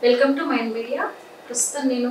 Welcome to mind media ప్రస్తుతం నేను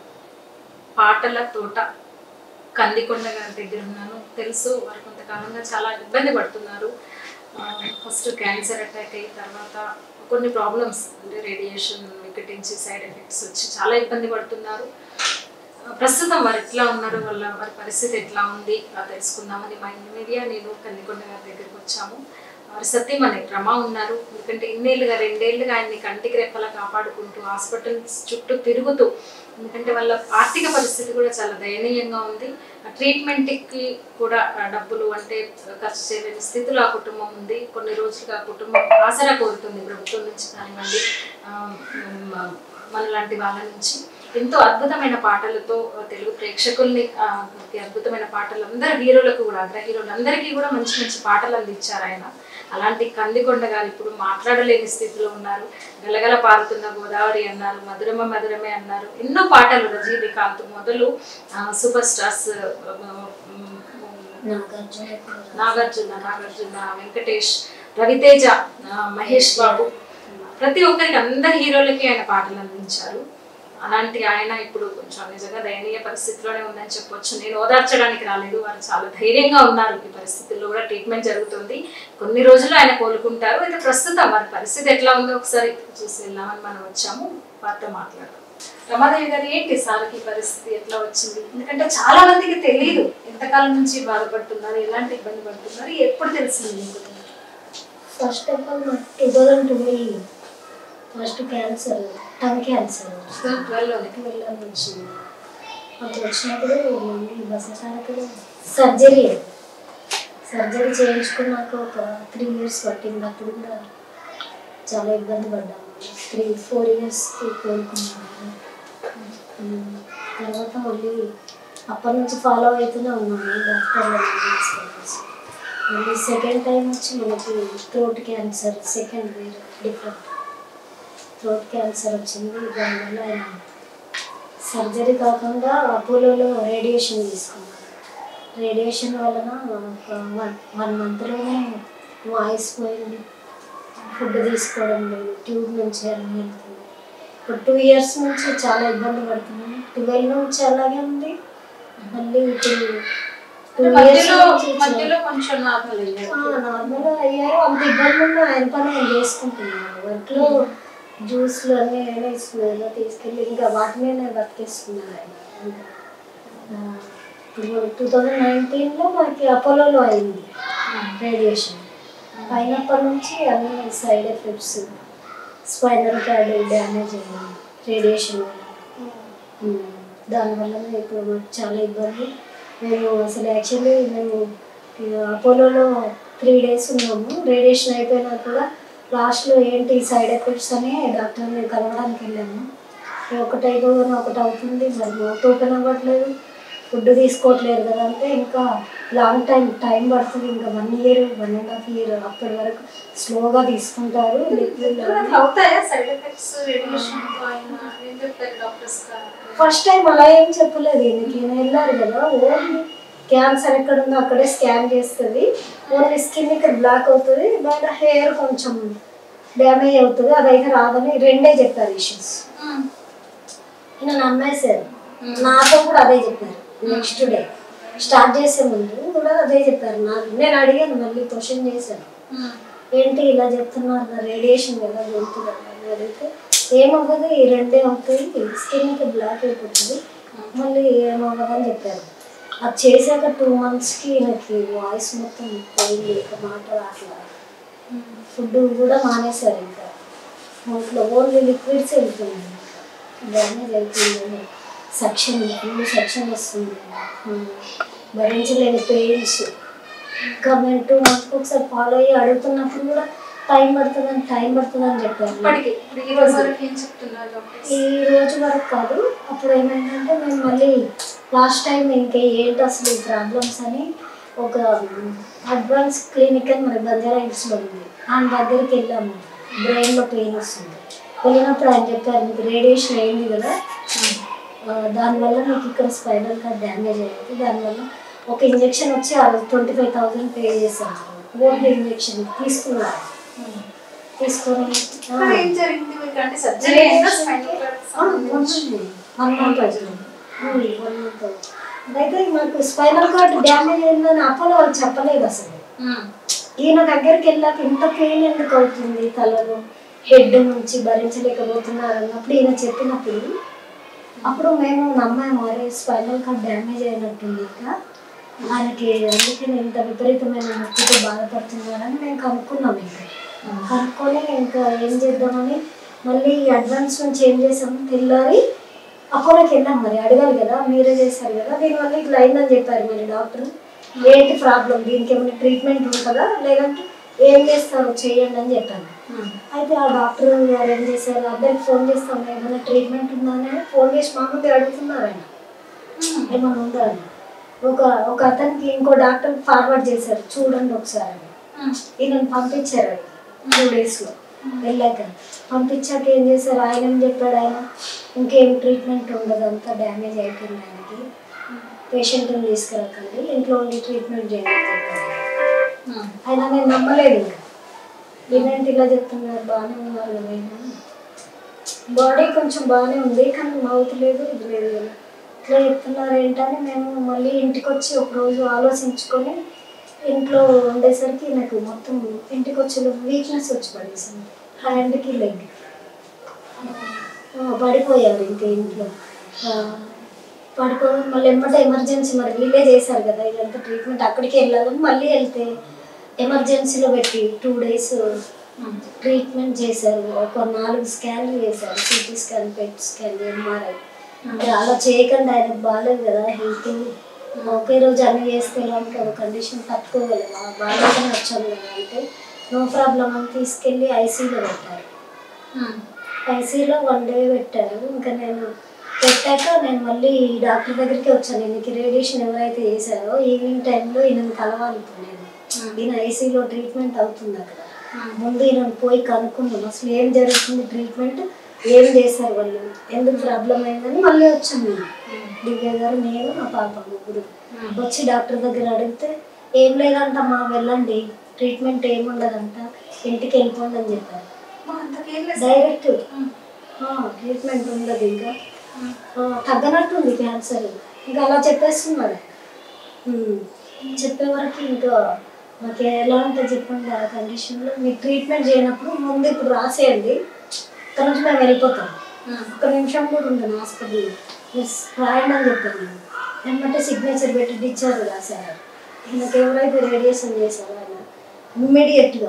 పాటల తోట కందికొండ గారి దగ్గర ఉన్నాను తెలుసు వారు కొంతకాలంగా చాలా ఇబ్బంది పడుతున్నారు ఫస్ట్ క్యాన్సర్ అటాక్ అయిన తర్వాత కొన్ని ప్రాబ్లమ్స్ అంటే రేడియేషన్ వికటించి సైడ్ ఎఫెక్ట్స్ వచ్చి చాలా ఇబ్బంది పడుతున్నారు ఆ, ప్రస్తుతం వారు ఎట్లా ఉన్నారు వాళ్ళ వారి పరిస్థితి ఎట్లా ఉంది ఆ, తెలుసుకుందామని మైండ్ మీడియా నేను కందికొండ గారి దగ్గరికి వచ్చాము వారి సత్యమని రమ ఉన్నారు ఎందుకంటే ఇన్నేళ్ళుగా రెండేళ్లుగా ఆయన్ని కంటికి రెప్పలా కాపాడుకుంటూ హాస్పిటల్స్ చుట్టూ తిరుగుతూ ఎందుకంటే వాళ్ళ ఆర్థిక పరిస్థితి కూడా చాలా దయనీయంగా ఉంది ఆ ట్రీట్మెంట్కి కూడా ఆ డబ్బులు అంటే ఖర్చు చేయలేని స్థితిలో ఆ కుటుంబం ఉంది కొన్ని రోజులుగా ఆ కుటుంబం ఆసరా కోరుతుంది ప్రభుత్వం నుంచి కానివ్వండి ఆ, మ- మనలాంటి వాళ్ళ నుంచి ఎంతో అద్భుతమైన పాటలతో ఆ, తెలుగు ప్రేక్షకుల్ని ఆ, ఈ అద్భుతమైన పాటలు అందరు హీరోలకు కూడా అగ్ర హీరోలు అందరికీ కూడా మంచి మంచి పాటలు అందించారు ఆయన అలాంటి కందికొండ గారు ఇప్పుడు మాట్లాడలేని స్థితిలో ఉన్నారు గలగల పారుతున్న గోదావరి అన్నారు మధురమ మధురమే అన్నారు ఎన్నో పాటలు రజనీకాంత్ మొదలు ఆ, సూపర్ స్టార్స్ ఆ, నాగార్జున నాగార్జున నాగార్జున వెంకటేష్ రవితేజ ఆ, మహేష్ బాబు ప్రతి ఒక్కరికి అందరి హీరోలకి ఆయన పాటలు అందించారు అలాంటి ఆయన ఇప్పుడు కొంచెం నిజంగా దయనీయ పరిస్థితిలోనే ఉందని చెప్పొచ్చు నేను ఓదార్చడానికి రాలేదు వారు చాలా ధైర్యంగా ఉన్నారు ఈ పరిస్థితుల్లో కూడా ట్రీట్మెంట్ జరుగుతుంది కొన్ని రోజులు ఆయన కోలుకుంటారు అయితే ప్రస్తుతం వారి పరిస్థితి ఎట్లా ఉందో ఒకసారి చూసి వెళ్దామని మనం వచ్చాము వారితో మాట్లాడదాం రమాదేవి గారు ఏంటి సార్కి పరిస్థితి ఎట్లా వచ్చింది ఎందుకంటే చాలా మందికి తెలియదు ఎంతకాలం నుంచి బాధపడుతున్నారు ఎలాంటి ఇబ్బంది పడుతున్నారు ఎప్పుడు తెలిసింది మీకు ఫస్ట్ ఆఫ్ ఆల్ నాకు two thousand twelve first cancer tongue cancer ట్వెల్వ్లోనే ట్వెల్వ్ వచ్చింది అప్పుడు వచ్చినప్పుడు మళ్ళీ బససాలకు సర్జరీ సర్జరీ చేయించుకున్నాక ఒక త్రీ ఇయర్స్ పట్టింది అప్పుడు కూడా చాలా ఇబ్బంది పడ్డాము త్రీ ఫోర్ ఇయర్స్కి కోలుకున్నాను ఉమ్, తర్వాత మళ్ళీ అప్పటి నుంచి ఫాలో అవుతూనే ఉన్నాను డాక్టర్లు మళ్ళీ సెకండ్ టైం వచ్చి మనకి థ్రోట్ క్యాన్సర్ సెకండ్ వేరే డిఫరెంట్ థ్రోట్ క్యాన్సర్ వచ్చింది దానివల్ల ఆయన సర్జరీ కాకుండా అపోలోలో రేడియేషన్ తీసుకున్నాను రేడియేషన్ వలన ఒక వన్ వన్ మంత్లోనే వాయిస్ పోయింది ఫుడ్ తీసుకోవడం లేదు ట్యూబ్ నుంచి అన్నీ వెళ్తుంది ఇప్పుడు టూ ఇయర్స్ నుంచి చాలా ఇబ్బంది పడుతున్నాను ట్వెల్వ్ నుంచి అలాగే ఉంది మళ్ళీ ఇప్పుడు టూ ఇయర్స్ మధ్యలో నుంచి చాలా- మధ్యలో కొంచెం నార్మల్ అయ్యారు నార్మల్గా అయ్యారు అంత ఇబ్బంది ఉన్నా ఆయన పని ఆయన చేసుకుంటున్నాను వర్క్లో జ్యూస్లు అన్నీ నేనే ఇస్తున్నాను తీసుకెళ్ళి ఇంకా వాటి మీద నేను బతికేస్తున్నాను ఆయన ఇంకా, ఆ, ఇప్పుడు టూ థౌజండ్ నైన్టీన్లో మనకి అపోలోలో అయింది రేడియేషన్ అయినప్పటి నుంచి అన్ని side effects spinal cord damage అయ్యింది రేడియేషన్ వల్ల ఉమ్, దానివల్ల ఇప్పుడు మాకు చాలా ఇబ్బంది మేము అసలు యాక్చువల్లీ మేము ఇక అపోలోలో త్రీ డేస్ ఉన్నాము రేడియేషన్ అయిపోయినా కూడా లాస్ట్లో ఏంటి సైడ్ ఎఫెక్ట్స్ అని డాక్టర్ని కలవడానికి వెళ్ళాము ఒకటి అయిపోయినా ఒకటి అవుతుంది మరి మౌత్ ఓపెన్ అవ్వట్లేదు ఫుడ్ తీసుకోవట్లేదు కదా అంటే ఇంకా లాంగ్ టైం టైం పడుతుంది ఇంకా one year one and half year అప్పటి వరకు స్లోగా తీసుకుంటారు లిక్విడ్ అవుతాయా సైడ్ ఎఫెక్ట్స్ రేడియేషన్ ఆయన ఏం చెప్తారు డాక్టర్స్ ఫస్ట్ టైం అలా ఏం చెప్పలేదు ఈయనకి ఈయన వెళ్ళారు కదా ఓన్లీ క్యాన్సర్ ఎక్కడ ఉందో అక్కడే స్కాన్ చేస్తుంది ఓన్లీ స్కిన్ ఇక్కడ బ్లాక్ అవుతుంది బట్ హెయిర్ కొంచెం డ్యామేజ్ అవుతుంది అదైతే రాదని రెండే చెప్పారు ఇష్యూస్ ఈయన నమ్మేశారు నాతో కూడా అదే చెప్పారు నెక్స్ట్ డే స్టార్ట్ చేసే ముందు కూడా అదే చెప్పారు నాకు నేను అడిగాను మళ్ళీ క్వశ్చన్ చేశాను ఏంటి ఇలా చెప్తున్నారు రేడియేషన్ కదా వెళ్తుంది అని అడిగితే ఏమవ్వదు ఈ రెండే అవుతాయి స్కిన్కి బ్లాక్ అయిపోతుంది మళ్ళీ ఏమవ్వదు అని చెప్పారు అది చేశాక టూ మంత్స్కి నాకు వాయిస్ మొత్తం పోయింది ఇక మాట రావట్లేదు ఫుడ్ కూడా మానేశారు ఇంకా నోట్లో ఓన్లీ లిక్విడ్స్ వెళ్తున్నాయి డ్యామేజ్ అయిపోయింది సక్షన్ ఫుల్ సక్షన్ వస్తుంది ఉమ్, భరించలేని పెయిన్స్ ఇంకా మేము టూ మంత్స్కి ఒకసారి ఫాలో అయ్యి అడుగుతున్నప్పుడు కూడా టైం పడుతుందని టైం పడుతుందని చెప్పారు ఇప్పటికి ఇప్పుడు ఈ రోజు వరకు ఏం చెప్తున్నారు డాక్టర్స్ ఈ రోజు వరకు కాదు అప్పుడు ఏమైందంటే మేము మళ్ళీ లాస్ట్ టైం ఇంకా ఏంటి అసలు ఈ ప్రాబ్లమ్స్ అని ఒక అడ్వాన్స్ క్లినిక్ అని మన బంజారా హిల్స్లో ఉంది ఆయన దగ్గరికి వెళ్ళాము బ్రెయిన్లో పెయిన్ వస్తుంది వెళ్ళినప్పుడు ఆయన చెప్పారు మీకు రేడియేషన్ అయింది కదా ఆ, దానివల్ల మీకు ఇక్కడ స్పైనల్ కార్డ్ డ్యామేజ్ అయ్యింది దానివల్ల ఒక ఇంజెక్షన్ వచ్చి ట్వంటీ ఫైవ్ థౌసండ్ పే చేశాను ఓన్లీ ఇంజెక్షన్ తీసుకున్నారు తీసుకొని ఆ, మరి ఏం జరిగింది మీకు అంటే సర్జరీ అయిందా స్పైనల్ కార్డ్ ఆ, మొన్ననే, వన్ మంత్ అవుతుంది ఉమ్, వన్ మంత్ అవుతుంది అయితే మాకు స్పైనల్ కార్డ్ డ్యామేజ్ అయిందని అపోలో వాళ్ళు చెప్పలేదు అసలు ఈయన దగ్గరికి వెళ్ళాక ఇంత పెయిన్ ఎందుకు అవుతుంది తలలో హెడ్ నుంచి భరించలేకపోతున్నారు అన్నప్పుడు ఈయన చెప్పినప్పుడు అప్పుడు మేము నమ్మాము అరే స్పైనల్ కార్డ్ డ్యామేజ్ అయినట్టుంది ఇంకా ఆయనకి అందుకే నేను ఇంత విపరీతమైన నొప్పితో బాధపడుతున్నారని మేము కనుక్కున్నాం ఇంకా కనుక్కొని ఇంకా ఏం చేద్దామని మళ్ళీ అడ్వాన్స్ నుంచి ఏం చేసాము తెల్లారి అపోలోకి వెళ్ళాం మరి అడగాలి కదా మీరే చేశారు కదా దీనివల్ల ఇట్లా అయిందని చెప్పారు మరి డాక్టర్ ఏంటి ప్రాబ్లం దీనికి ఏమైనా ట్రీట్మెంట్ ఉంటుందా లేదంటే ఏం చేస్తారు చేయండి అని చెప్పాను అయితే ఆ డాక్టర్ గారు ఏం చేశారు అబ్బాయికి ఫోన్ చేస్తాం ఏమైనా ట్రీట్మెంట్ ఉందా అని ఫోన్ చేసి మా ముందు అడుగుతున్నారు ఆయన ఏమైనా ఉందా అని ఒక ఒక అతనికి ఇంకో డాక్టర్ ఫార్వర్డ్ చేశారు చూడండి ఒకసారి అని ఈయనను పంపించారు అది టూ డేస్లో వెళ్ళాక పంపించాక ఏం చేశారు ఆయన ఏం చెప్పాడు ఆయన ఇంకేం ట్రీట్మెంట్ ఉండదు అంతా డ్యామేజ్ అయిపోయింది ఆయనకి పేషెంట్ని తీసుకురాకండి ఇంట్లో ఉండి ట్రీట్మెంట్ చేయండి అని చెప్పారు ఆయన నేను నమ్మలేదు ఇంకా ఈయనేంటి ఇలా చెప్తున్నారు బాగానే ఉన్నారు కదా ఈయన బాడీ కొంచెం బాగానే ఉంది కానీ మౌత్ లేదు ఇది లేదు కదా ఇట్లా చెప్తున్నారు ఏంటని మేము మళ్ళీ ఇంటికి వచ్చి ఒక రోజు ఆలోచించుకొని ఇంట్లో ఉండేసరికి నాకు మొత్తం ఇంటికి వచ్చే వీక్నెస్ వచ్చి పడేసింది హ్యాండ్కి లెగ్ పడిపోయారు ఇంకా ఇంట్లో ఆ, పడిపోయి మళ్ళీ ఎమ్మటే ఎమర్జెన్సీ మరి వీళ్ళే చేశారు కదా ఇదంతా ట్రీట్మెంట్ అక్కడికి వెళ్ళాలని మళ్ళీ వెళ్తే ఎమర్జెన్సీలో పెట్టి టూ డేస్ ట్రీట్మెంట్ చేశారు ఒక నాలుగు స్కాన్లు చేశారు CT scan PET scan MRI అంటే అలా చేయకుండా ఆయనకు బాగాలేదు కదా హెల్త్ ఒకే రోజు అన్ని చేస్తే ఇలాంటి ఒక కండిషన్ తట్టుకోగలరు బాగాలేదని వచ్చాము కదా అంటే నో ప్రాబ్లం అని తీసుకెళ్ళి ఐసీలో పెట్టారు ఐసీలో వన్ డే పెట్టారు ఇంకా నేను పెట్టాక నేను మళ్ళీ ఈ డాక్టర్ దగ్గరికి వచ్చాను ఈయనకి రేడియేషన్ ఎవరైతే చేశారో ఈవినింగ్ టైంలో ఈయనని కలవాలి ఇప్పుడు నేను ఈయన ఐసీలో ట్రీట్మెంట్ అవుతుంది అక్కడ ముందు ఈయన పోయి కనుక్కున్నాం అసలు ఏం జరుగుతుంది ట్రీట్మెంట్ ఏం చేశారు వాళ్ళు ఎందుకు ప్రాబ్లం అయిందని మళ్ళీ వచ్చాం మేము దివ్య గారు నేను నా పాప ముగ్గురు వచ్చి డాక్టర్ దగ్గర అడిగితే ఏం లేదంటమ్మా వెళ్ళండి ట్రీట్మెంట్ ఏముండదంట ఇంటికి వెళ్ళిపోండి అని చెప్పారు డైరెక్ట్ ట్రీట్మెంట్ ఉండదు ఇంకా ఆ, తగ్గనట్టుంది క్యాన్సర్ ఇంకా అలా చెప్పేస్తున్నాడు ఉమ్. చెప్పే వరకు ఇంకా మాకు ఎలా ఉంటుంది చెప్పండి ఆ కండిషన్లో మీరు ట్రీట్మెంట్ చేయనప్పుడు ముందు ఇప్పుడు రాసేయండి ఇక్కడ నుంచి మేము వెళ్ళిపోతాం ఒక నిమిషం కూడా ఉండను హాస్పిటల్లో ఎస్ రాయండి అని చెప్పాను నేను ఏమంటే సిగ్నేచర్ పెట్టి డిశ్చార్జ్ రాశారు ఈయనకి ఎవరైతే రేడియేషన్ చేశారో ఆయన ఇమ్మీడియట్గా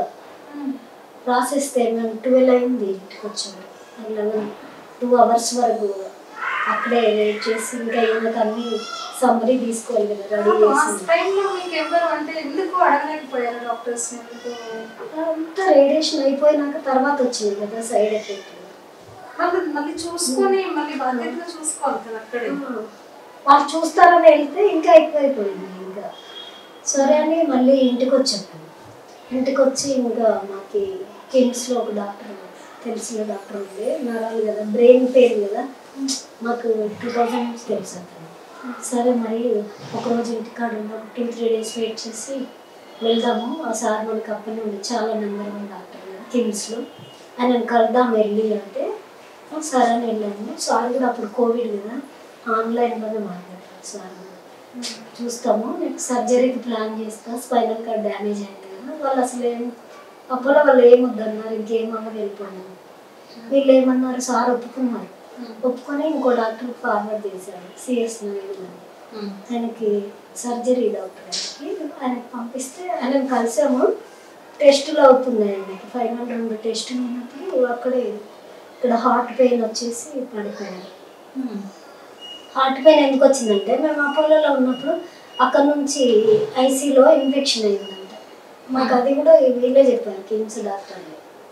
రాసేస్తే మేము ట్వెల్వ్ అయింది ఇంటికి వచ్చాము లెవెన్ టూ అవర్స్ వరకు అక్కడే వెయిట్ చేసి ఇంకా ఈయనకు అన్ని సమ్మరీ తీసుకోవాలి కదా రెడీ చేసి టైంలో మీకు ఎవరు అంటే ఎందుకు అడగలేకపోయారు డాక్టర్స్ ఎందుకు అంతా రేడియేషన్ అయిపోయినాక తర్వాత వచ్చింది కదా సైడ్ ఎఫెక్ట్ మళ్ళీ మళ్ళీ చూసుకొని మళ్ళీ బాధ్యతగా చూసుకోవాలి కదా అక్కడే వాళ్ళు చూస్తారని వెళ్తే ఇంకా ఎక్కువైపోయింది ఇంకా సరే అని మళ్ళీ ఇంటికి వచ్చాను ఇంటికి వచ్చి ఇంకా మాకి కిమ్స్లో ఒక డాక్టర్ తెలిసిన డాక్టర్ ఉంది నరాలు కదా బ్రెయిన్ పెయిన్ కదా మాకు టూ థౌజండ్ నుంచి తెలుసు అతను సరే మరి ఒకరోజు ఇంటికాడ ఉండి ఒక టూ త్రీ డేస్ వెయిట్ చేసి వెళ్దాము ఆ సార్ మనకి అప్పటి నుండి చాలా నెంబర్ వన్ డాక్టర్ కదా కిమ్స్లో ఆయన కలుద్దాం వెళ్ళి అంటే "ఆ, సరే అని వెళ్ళాము సార్ కూడా అప్పుడు కోవిడ్ కదా ఆన్లైన్లోనే మాట్లాడతారు సార్ చూస్తాము నీకు సర్జరీకి ప్లాన్ చేస్తా స్పైనల్ కార్డ్ డ్యామేజ్ అయింది కదా వాళ్ళు అసలు ఏం అప్పుడు వాళ్ళు ఏమొద్దన్నారు ఇంకేం అవ్వదు వెళ్ళిపోయినాము వీళ్ళు ఏమన్నారు సార్ ఒప్పుకున్నారు ఒప్పుకొని ఇంకో డాక్టర్ ఫార్వర్డ్ చేశారు సిఎస్ నవీన్ అని ఆయనకి సర్జరీ డాక్టర్ ఆయనకి ఆయనకి పంపిస్తే ఆయన కలిసాము టెస్టులు అవుతున్నాయి ఆయనకి ఫైవ్ హండ్రెడ్ రెండు టెస్టులు ఉన్నప్పుడు అక్కడే ఇక్కడ హార్ట్ పెయిన్ వచ్చేసి పడిపోయారు హార్ట్ పెయిన్ ఎందుకు వచ్చిందంటే మేము అపోలోలో ఉన్నప్పుడు అక్కడ నుంచి ఐసీలో ఇన్ఫెక్షన్ అయిందంట మాకు అది కూడా వీళ్ళే చెప్పారు కిమ్స్ డాక్టర్లు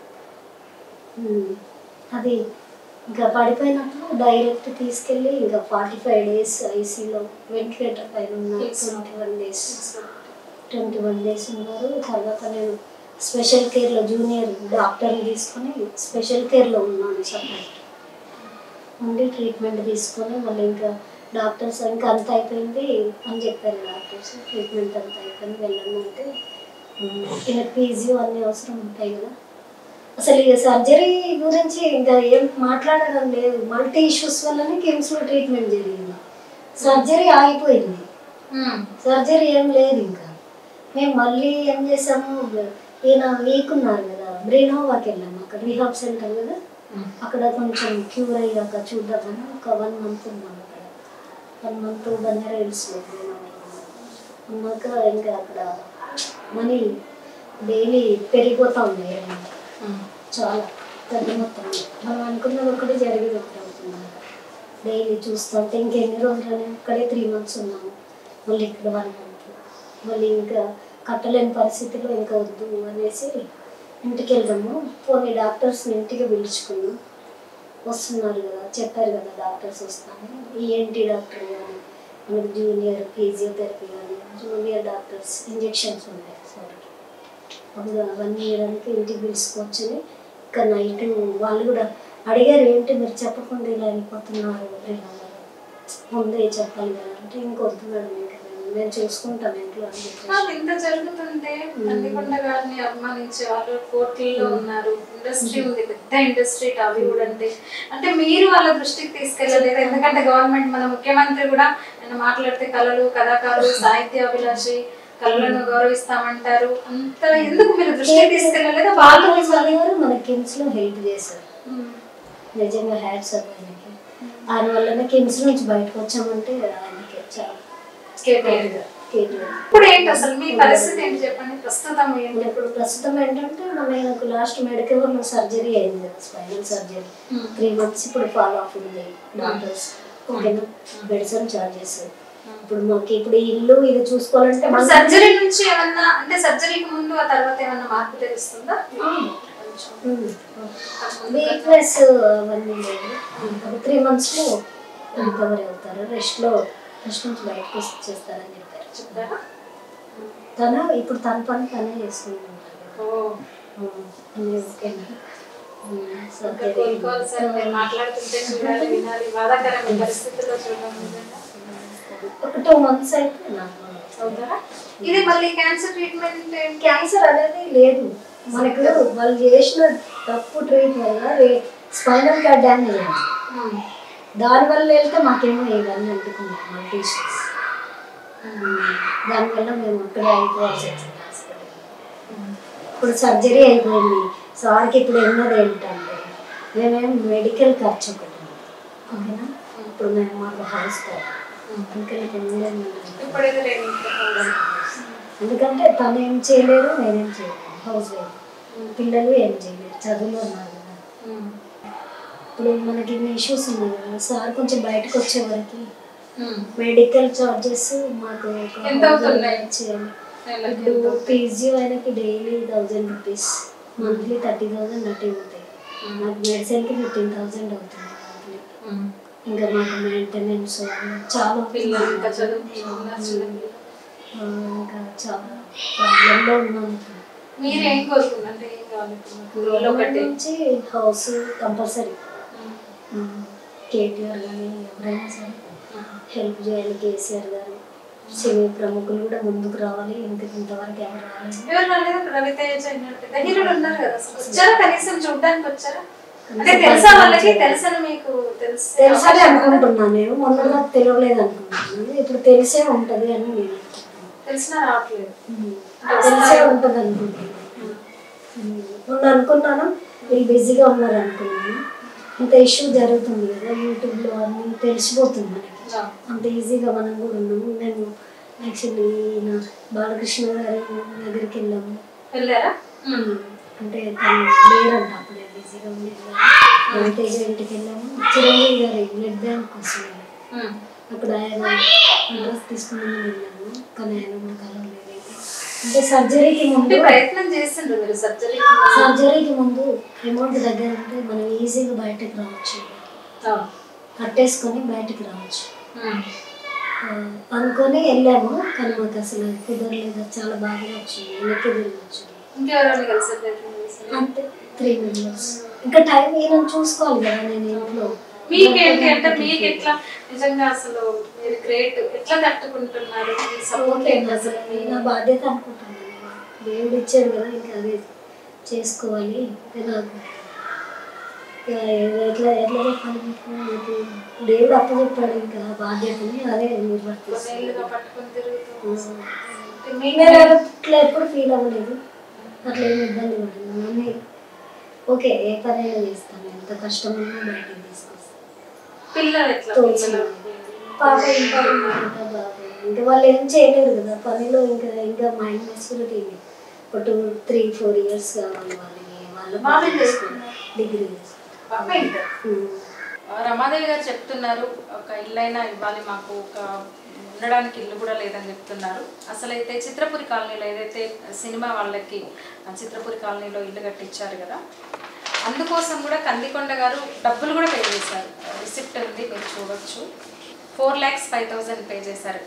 ఉమ్, అది ఇంకా పడిపోయినప్పుడు డైరెక్ట్ తీసుకెళ్ళి ఇంకా ఫార్టీ ఫైవ్ డేస్ ఐసీలో వెంటిలేటర్ పైన ఉన్నారు twenty one days twenty one days ఉన్నారు తర్వాత నేను స్పెషల్ కేర్లో జూనియర్ డాక్టర్ని తీసుకొని స్పెషల్ కేర్లో ఉన్నాను సపరేట్ ఉండి ట్రీట్మెంట్ తీసుకొని మళ్ళీ ఇంకా డాక్టర్స్ ఇంకా అంత అయిపోయింది అని చెప్పారు డాక్టర్స్ ట్రీట్మెంట్ అంతా అయిపోయింది వెళ్ళండి అంటే ఈయన పీజీ అన్నీ అవసరం ఉంటాయి కదా అసలు ఇక సర్జరీ గురించి ఇంకా ఏం మాట్లాడడం లేదు మల్టీ ఇష్యూస్ వల్లనే కిమ్స్లో ట్రీట్మెంట్ జరిగింది సర్జరీ ఆగిపోయింది ఉమ్. సర్జరీ ఏం లేదు ఇంకా మేము మళ్ళీ ఏం చేసాము ఈయన వీక్ ఉన్నారు కదా బ్రెయినోవాకి వెళ్ళాము అక్కడ రీహాబ్ సెంటర్ కదా ఉమ్. అక్కడ కొంచెం క్యూర్ అయ్యాక చూద్దామని ఒక వన్ మంత్ ఉన్నాం అక్కడ వన్ మంత్ బంజారా హిల్స్లో ఉన్నాక ఇంకా అక్కడ మనీ డైలీ పెరిగిపోతా ఉన్నాయి అన్నమాట. ఉమ్. చాలా పెద్ద మొత్తం మనం అనుకున్నది ఒకటి జరిగేది ఒకటి అవుతుంది డైలీ చూస్తుంటే ఇంకెన్ని రోజులని ఇక్కడే త్రీ మంత్స్ ఉన్నాము మళ్ళీ ఇక్కడ వన్ మంత్ మళ్ళీ ఇంకా కట్టలేని పరిస్థితిలో ఇంకా వద్దు అనేసి ఇంటికి వెళ్దాము పోనీ డాక్టర్స్ని ఇంటికి పిలుచుకున్నాం వస్తున్నారు కదా చెప్పారు కదా డాక్టర్స్ వస్తాను ఈఎన్టీ డాక్టర్ కానీ మనకి జూనియర్ ఫిజియోథెరపీ కానీ జూనియర్ డాక్టర్స్ ఇంజెక్షన్స్ ఉన్నాయి సార్కి అప్పుడు అవన్నీ ఇవ్వడానికి ఇంటికి పిలుచుకొచ్చుని ఇంకా నైట్ వాళ్ళు కూడా అడిగారు ఏంటి మీరు చెప్పకుండా ఇలా వెళ్ళిపోతున్నారు ఇలా ముందే చెప్పాలి కదా అంటే ఇంకొద్దు మేడం ఇంకా నేను- నేను చూసుకుంటాను ఇంట్లో అని చెప్పేసి. కాదు, ఇంత జరుగుతుంటే నందికొండ గారిని అభిమానించే వాళ్ళు కోర్టుల్లో ఉన్నారు ఇండస్ట్రీ ఉంది పెద్ద ఇండస్ట్రీ టాలీవుడ్ అంటే అంటే మీరు వాళ్ళ దృష్టికి తీసుకెళ్ళలేదు ఎందుకంటే గవర్నమెంట్ మన ముఖ్యమంత్రి కూడా ఆయన మాట్లాడితే కళలు కళాకారులు సాహిత్య అభిలాషి కళలను గౌరవిస్తామంటారు అంత ఎందుకు మీరు దృష్టికి తీసుకెళ్ళలేదు వాళ్ళు వాళ్ళు చదివారు మన కిమ్స్ లో హెల్ప్ చేశారు ఉమ్, నిజంగా హ్యాట్స్ అప్ ఆయనకి ఆయన వల్లనే కిమ్స్ నుంచి బయటకు వచ్చామంటే ఆయనకి చాలా కేటీఆర్ గారు. కేటీఆర్ ఇప్పుడు ఏంటి అసలు మీ పరిస్థితి ఏంటి చెప్పండి ప్రస్తుతం ఏంటి ఇప్పుడు ప్రస్తుతం ఏంటంటే నాకు లాస్ట్ మెడికల్ సర్జరీ అయింది కదా spinal surgery um, three months ఇప్పుడు ఫాలో అప్ ఉంది డాక్టర్స్ ఓకేనా మెడిసిన్ చార్జెస్ ఇప్పుడు మాకు ఇప్పుడు ఈ ఇల్లు ఇది చూసుకోవాలంటే ఇప్పుడు మన సర్జరీ నుంచి ఏమన్నా అంటే సర్జరీకి ముందు ఆ తర్వాత ఏమన్నా మార్పు తెలుస్తుందా కొంచెం వీక్నెస్ అవన్నీ లేదు ఒక త్రీ మంత్స్లో రికవరీ అవుతారు రెస్ట్లో రెస్ట్ నుంచి బయటకు వచ్చేస్తారని చెప్పారు చెప్పారా తన ఇప్పుడు తన పని తనే చేసుకుంటున్నారు ఓ అన్నీ ఓకేనా ఉమ్, ఇంకా సర్జరీ కోలుకోవాలి సార్ మీరు మాట్లాడుతుంటే చూడాలి వినాలి బాధాకరమైన పరిస్థితుల్లో చూడడం నిజంగా ఒక టూ మంత్స్ అయితే నాకు అవుతారా ఇది మళ్ళీ క్యాన్సర్ ట్రీట్మెంట్ ఏంటి క్యాన్సర్ అనేది లేదు మనకు వాళ్ళు చేసిన తప్పు ట్రీట్ వల్ల స్పైనల్ కార్డ్ డ్యామేజ్ అయింది ఉమ్. దానివల్ల వెళ్తే మాకేమో ఇవన్నీ అంటుకున్నాం మల్టీ ఇష్యూస్ దానివల్ల మేము అక్కడే అయిపోవాల్సి వచ్చింది హాస్పిటల్ ఉమ్. ఇప్పుడు సర్జరీ అయిపోయింది సార్కి ఇప్పుడు ఎన్నది ఏంటంటే మేమేం మెడికల్ ఖర్చు ఒకటి ఉంది. ఓకేనా ఇప్పుడు మేము మాకు హౌస్ కాదు ఉమ్. అందుకని కొంచెం ఇప్పుడు ఇది లేదు ఎందుకంటే తను ఏం చేయలేరు నేనేం చేయలేను హౌస్ వైఫ్ పిల్లలు ఏం చేయలేరు చదువులో ఉన్నారు కదా ఉమ్. ఇప్పుడు మనకి ఇన్ని ఇష్యూస్ ఉన్నాయి కదా సార్ కొంచెం బయటకు వచ్చే వరకు ఉమ్. మెడికల్ చార్జెస్ మాకు ఒక ఎంత అవుతున్నాయి? చేయాలి నెలకి ఇప్పుడు ఎంత? పీజీ ఆయనకి daily thousand rupees monthly thirty thousand అట్టే ఉంటాయి నాకు మెడిసిన్కి ఫిఫ్టీన్ థౌజండ్ అవుతుంది మంత్లీ ఉమ్. ఇంకా మాకు మెయింటెనెన్స్ చాలా పిల్లలు ఇంకా చదువుకుంటున్నారు చిన్నపిల్లలు. ఆ, ఇంకా చాలా ప్రాబ్లంలో ఉన్నాను ఇప్పుడు. మీరు ఏం కోరుకున్నారు అంటే ఏం కావాలి ఇప్పుడు మీకు? ఇల్లు ఒకటి నుంచి హౌస్ కంపల్సరీ ఉమ్. కేటీఆర్ కానీ ఎవరైనా సరే ఉమ్. హెల్ప్ చేయాలి కేసీఆర్ గారు సినీ ప్రముఖులు కూడా ముందుకు రావాలి ఇంతకు ఇంతవరకు ఎవరు రాలేదు ఎవరు రాలేదు రవితేజ అయినట్టు పెద్ద హీరోలు ఉన్నారు కదా అసలు వచ్చారా కనీసం చూడడానికి వచ్చారా అంటే తెలుసా వాళ్ళకి తెలుసని మీకు తెలుసు తెలుసని అనుకుంటున్నాను నేను మొన్న నాకు తెలియలేదు అనుకుంటున్నాను ఇప్పుడు తెలిసే ఉంటది అని నేను అనుకుంటున్నాను తెలిసినా రావట్లేదు ఉమ్. తెలిసే ఉంటది అనుకుంటున్నాను ఉమ్. మొన్న అనుకున్నాను వీళ్ళు బిజీగా ఉన్నారు అనుకున్నాను ఇంత ఇష్యూ జరుగుతుంది కదా యూట్యూబ్లో అన్నీ తెలిసిపోతుంది మనకి అంత ఈజీగా మనం కూడా ఉన్నాము నేను యాక్చువల్లీ నా బాలకృష్ణ గారి దగ్గరికి వెళ్ళాము వెళ్ళారా అంటే తను లేరంట అప్పుడే బిజీగా ఉండేది రవితేజ ఇంటికి వెళ్ళాము చిరంజీవి గారి బ్లడ్ బ్యాంక్ కోసం వెళ్ళాము. ఉమ్. అక్కడ ఆయన అడ్రస్ తీసుకుని వెళ్ళాము కానీ ఆయన కూడా కలవలేదు అంటే సర్జరీకి అంటే ముందు ప్రయత్నం చేస్తుండ్రు మీరు సర్జరీ సర్జరీకి ముందు అమౌంట్ దగ్గర ఉంటే మనం ఈజీగా బయటకు రావచ్చు కట్టేసుకొని బయటకు రావచ్చు ఆ, అనుకొని వెళ్ళాము కానీ మాకు అసలు కుదరలేదు చాలా బాగా వచ్చింది వెనక్కి తిరిగి వచ్చింది ఇంకెవరైనా కలిసే ప్రయత్నం చేస్తారు అంతే త్రీ మెంబర్స్ ఇంకా టైం ఈయన చూసుకోవాలి కదా నేను ఇంట్లో మీకేంటి అంటే మీకు ఎట్లా నిజంగా అసలు మీరు గ్రేట్ ఎట్లా తట్టుకుంటున్నారు మీ సపోర్ట్ ఓకే అసలు నేను నా బాధ్యత అనుకుంటున్నాను దేవుడు ఇచ్చాడు కదా ఇంకా అదే చేసుకోవాలి అంటే నాకు ఇక ఎట్లా ఎట్లా చెప్పాలి మీకు? నాకు దేవుడు అప్పచెప్పాడు ఇంకా బాధ్యతని అదే నిర్వర్తిస్తాను కొన్నేళ్ళుగా పట్టుకొని తిరుగుతూ అంటే మీ నేను అట్లా ఎప్పుడు ఫీల్ అవ్వలేదు అట్లా ఏమి ఇబ్బంది పడలేదు అన్నీ ఓకే ఏ పనైనా చేస్తాను ఎంత కష్టం ఉన్నా బయటకు తీసుకొస్తాను పిల్లలు ఎట్లా తోచిన. పిల్లలు పాప ఇంకా ఇంకా బాబు ఇంకా వాళ్ళు ఏం చేయలేరు కదా పనిలో ఇంకా ఇంకా మైండ్ మెచ్యూరిటీ ఒక టూ త్రీ ఫోర్ ఇయర్స్ కావాలి వాళ్ళకి వాళ్ళు బాబు ఏం చేస్తున్నారు? డిగ్రీ పాప ఇంటర్ రమాదేవి గారు చెప్తున్నారు ఒక ఇల్లైనా ఇవ్వాలి మాకు ఒక ఉండడానికి ఇల్లు కూడా లేదని చెప్తున్నారు అసలైతే చిత్రపురి కాలనీలో ఏదైతే సినిమా వాళ్ళకి ఆ చిత్రపురి కాలనీలో ఇల్లు కట్టించారు కదా అందుకోసం కూడా కందికొండ గారు డబ్బులు కూడా పే చేశారు రిసిప్ట్ ఉంది మీరు చూడొచ్చు four lakhs five thousand pay చేశారు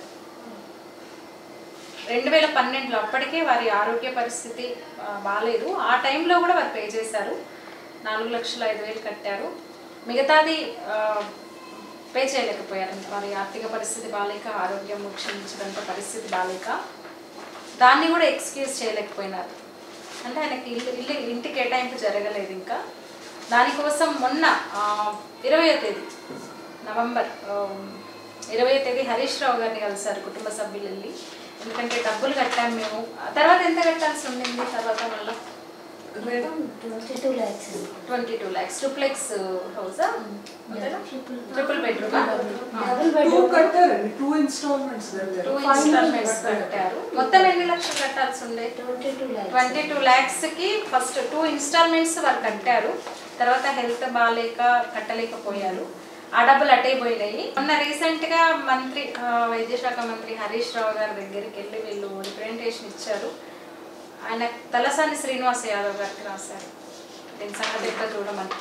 రెండు వేల పన్నెండులో అప్పటికే వారి ఆరోగ్య పరిస్థితి ఆ, బాగాలేదు ఆ టైంలో కూడా వారు పే చేశారు నాలుగు లక్షల ఐదు వేలు కట్టారు మిగతాది ఆ, పే చేయలేకపోయారు వారి ఆర్థిక పరిస్థితి బాగాలేక ఆరోగ్యం క్షీణించడంతో పరిస్థితి బాగాలేక దాన్ని కూడా ఎక్స్క్యూజ్ చేయలేకపోయినారు అంటే ఆయనకి ఇల్లు ఇల్లు ఇంటి కేటాయింపు జరగలేదు ఇంకా దానికోసం మొన్న ఇరవయో తేదీ నవంబర్ ఇరవయో తేదీ హరీష్ రావు గారిని కలిసారు కుటుంబ సభ్యులు వెళ్ళి ఎందుకంటే డబ్బులు కట్టాము మేము ఆ తర్వాత ఎంత కట్టాల్సి ఉండింది తర్వాత మళ్ళీ twenty two lakhs twenty two lakhs triplex హౌసా triple bedroom double two bedroom కట్టారండి టూ ఇన్స్టాల్మెంట్స్ టూ ఇన్స్టాల్మెంట్స్ కట్టారు మొత్తం ఎన్ని లక్షలు కట్టాల్సి ఉండే twenty two lakhs twenty two ల్యాక్స్కి ఫస్ట్ టూ ఇన్స్టాల్మెంట్స్ వారు కట్టారు తర్వాత హెల్త్ బాగాలేక కట్టలేకపోయారు ఆ డబ్బులు అటే పోయినాయి మొన్న రీసెంట్గా మంత్రి ఆ, వైద్య శాఖ మంత్రి హరీష్ రావు గారి దగ్గరికి వెళ్ళి వీళ్ళు రిప్రజెంటేషన్ ఇచ్చారు ఆయన తలసాని శ్రీనివాస్ యాదవ్ గారికి రాశారు దీని సంగతి ఎక్కడ చూడమని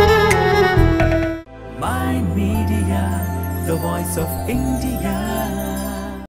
My Media, the voice of India.